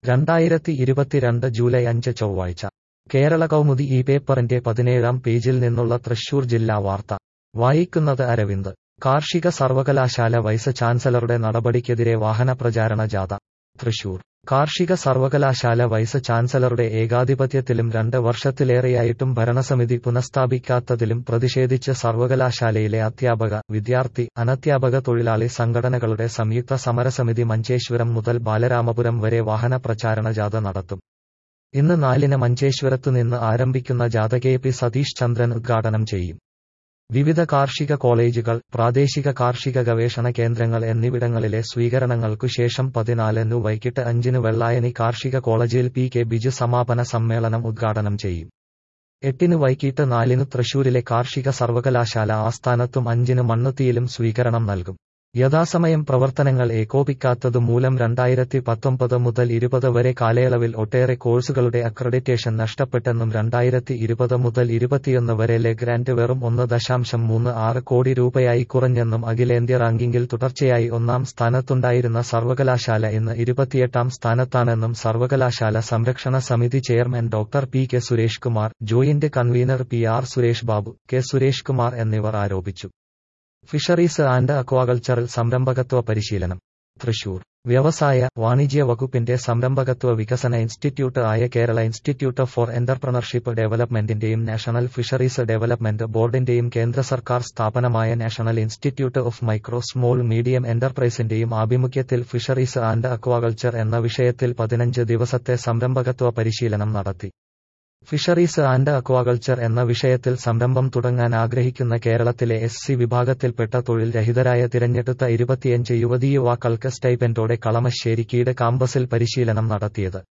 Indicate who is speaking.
Speaker 1: രണ്ടായിരത്തി ഇരുപത്തിരണ്ട് ജൂലൈ അഞ്ച് ചൊവ്വാഴ്ച കേരള കൗമുദി ഈ പേപ്പറിന്റെ പതിനേഴാം പേജിൽ നിന്നുള്ള തൃശൂർ ജില്ലാ വാർത്ത വായിക്കുന്നത് അരവിന്ദ് കാർഷിക സർവകലാശാല വൈസ് ചാൻസലറുടെ നടപടിക്കെതിരെ വാഹന പ്രചാരണ ജാഥ തൃശൂർ കാർഷിക സർവകലാശാല വൈസ് ചാൻസലറുടെ ഏകാധിപത്യത്തിലും രണ്ട് വർഷത്തിലേറെയായിട്ടും ഭരണസമിതി പുനഃസ്ഥാപിക്കാത്തതിലും പ്രതിഷേധിച്ച് സർവകലാശാലയിലെ അധ്യാപക വിദ്യാർത്ഥി അനധ്യാപക തൊഴിലാളി സംഘടനകളുടെ സംയുക്ത സമരസമിതി മഞ്ചേശ്വരം മുതൽ ബാലരാമപുരം വരെ വാഹന പ്രചാരണ ജാഥ നടത്തും ഇന്ന് നാലിന് മഞ്ചേശ്വരത്തുനിന്ന് ആരംഭിക്കുന്ന ജാഥ കെ പി സതീഷ് ചന്ദ്രൻ ഉദ്ഘാടനം ചെയ്യും വിവിധ കാർഷിക കോളേജുകൾ പ്രാദേശിക കാർഷിക ഗവേഷണ കേന്ദ്രങ്ങൾ എന്നിവിടങ്ങളിലെ സ്വീകരണങ്ങൾക്കു ശേഷം പതിനാലിനു വൈകിട്ട് അഞ്ചിന് വെള്ളായണി കാർഷിക കോളേജിൽ പി കെ ബിജു സമാപന സമ്മേളനം ഉദ്ഘാടനം ചെയ്യും എട്ടിന് വൈകിട്ട് നാലിന് തൃശൂരിലെ കാർഷിക സർവകലാശാല ആസ്ഥാനത്തും അഞ്ചിന് മണ്ണുത്തിയിലും സ്വീകരണം നൽകും യഥാസമയം പ്രവർത്തനങ്ങൾ ഏകോപിക്കാത്തതുമൂലം രണ്ടായിരത്തി പത്തൊമ്പത് മുതൽ ഇരുപത് വരെ കാലയളവിൽ ഒട്ടേറെ കോഴ്സുകളുടെ അക്രഡിറ്റേഷൻ നഷ്ടപ്പെട്ടെന്നും രണ്ടായിരത്തി ഇരുപത് മുതൽ ഇരുപത്തിയൊന്ന് വരെ ലെഗ്രാന്റ് വെറും ഒന്ന് ദശാംശം മൂന്ന് ആറ് കോടി രൂപയായി കുറഞ്ഞെന്നും അഖിലേന്ത്യ റാങ്കിങ്ങിൽ തുടർച്ചയായി ഒന്നാം സ്ഥാനത്തുണ്ടായിരുന്ന സർവകലാശാല ഇന്ന് ഇരുപത്തിയെട്ടാം സ്ഥാനത്താണെന്നും സർവകലാശാല സംരക്ഷണ സമിതി chairman doctor P K Suresh Kumar joint convener P R Suresh Babu K Suresh Kumar എന്നിവർ ആരോപിച്ചു ഫിഷറീസ് ആൻഡ് അക്വാകൾച്ചറൽ സംരംഭകത്വ പരിശീലനം തൃശൂർ വ്യവസായ വാണിജ്യ വകുപ്പിന്റെ സംരംഭകത്വ വികസന ഇൻസ്റ്റിറ്റ്യൂട്ട് ആയ കേരള ഇൻസ്റ്റിറ്റ്യൂട്ട് ഫോർ എന്റർപ്രണർഷിപ്പ് ഡെവലപ്മെന്റിന്റെയും നാഷണൽ ഫിഷറീസ് ഡെവലപ്മെന്റ് ബോർഡിന്റെയും കേന്ദ്ര സർക്കാർ സ്ഥാപനമായ national institute of micro small medium എന്റർപ്രൈസിന്റെയും ആഭിമുഖ്യത്തിൽ ഫിഷറീസ് ആൻഡ് അക്വാകൾച്ചർ എന്ന വിഷയത്തിൽ പതിനഞ്ച് ദിവസത്തെ സംരംഭകത്വ പരിശീലനം നടത്തി ഫിഷറീസ് ആൻഡ് അക്വാകൾച്ചർ എന്ന വിഷയത്തിൽ സംരംഭം തുടങ്ങാൻ ആഗ്രഹിക്കുന്ന കേരളത്തിലെ എസ് സി വിഭാഗത്തിൽപ്പെട്ട തൊഴിൽ രഹിതരായ തിരഞ്ഞെടുത്ത ഇരുപത്തിയഞ്ച് യുവതീയുവാക്കൾക്ക് സ്റ്റൈപ്പൻഡോടെ കളമശ്ശേരി കീട് കാമ്പസിൽ പരിശീലനം നടത്തിയത്